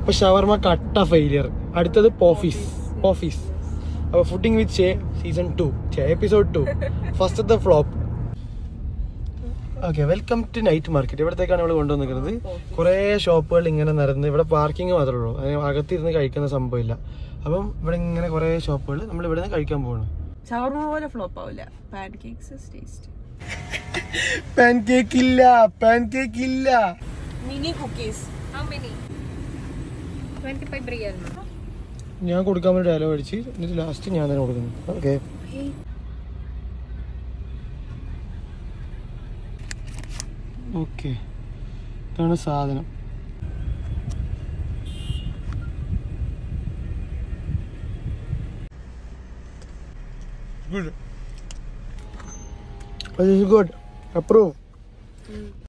അപ്പൊ ഷവർമ കട്ട ഫെയിലിയർ അടുത്തത് പോഫീസ് പോഫീസ് അപ്പൊ ഫുഡിങ് വിത്ത് ഷേ സീസൺ ടു എപ്പിസോഡ് ടു ഫസ്റ്റത്തെ flop okay welcome to night market ഇവിടത്തേക്കാണ് നമ്മൾ കൊണ്ടുവന്നിരിക്കുന്നത് കുറേ ഷോപ്പുകൾ ഇങ്ങനെ നിരന്ന് ഇവിടെ പാർക്കിംഗ് മാത്രമേ ഉള്ളൂ അതിന് അകത്തിരുന്ന് കഴിക്കുന്ന സംഭവമില്ല അപ്പം ഇവിടെ ഇങ്ങനെ കുറേ ഷോപ്പുകൾ നമ്മൾ ഇവിടെ നിന്ന് കഴിക്കാൻ പോവാണ് ഷവർമ പോലെ ഫ്ലോപ്പ് ആവില്ല pancakes taste pancake ഇല്ല പാൻ കേക്ക് ഇല്ല mini cookies How many? 25 real. no? ഞാൻ കൊടുക്കാൻ വേണ്ടി ഡയലോഗ് അടിച്ച് എന്നിട്ട് ലാസ്റ്റ് ഞാൻ തന്നെ കൊടുക്കുന്നു ഓക്കെ ഓക്കെ ഇതാണ് സാധനം ഗുഡ് ഗുഡ് അപ്രൂവ്